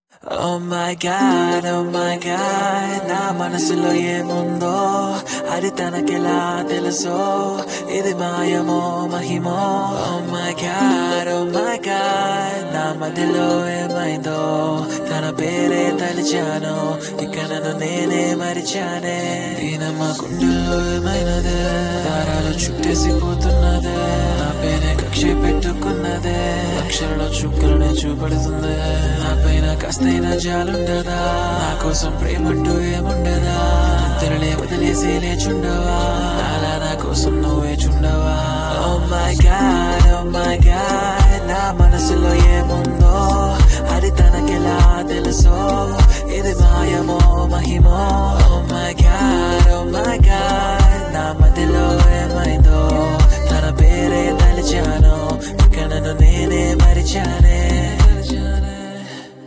Oh my god, oh my god నా మనసులో ఏముందో అది తనకెలా తెలుసో ఇది మాయమో మహిమో Oh my god, oh my god నా మదిలో ఏమైందో తన పేరే తలిచాను ఇక నన్ను నేనే మరిచానే ఈయనమ్మ గుండెల్లో ఏమైనదే దారాలు చుట్టేసిపోతున్నదే నా పేరే కక్ష పెట్టుకున్నదే అక్షరాల చుక్కలనే చూపెడుతుంది నా పైన కాస్తైనా జాలుండదా నా కోసం ప్రేమంటూ ఏముండదా ఇద్దరులే వదిలేసి లేచుండవా అలా నా కోసం నువ్వే చుండవా oh my God oh my God నా మనసులో ఏముందో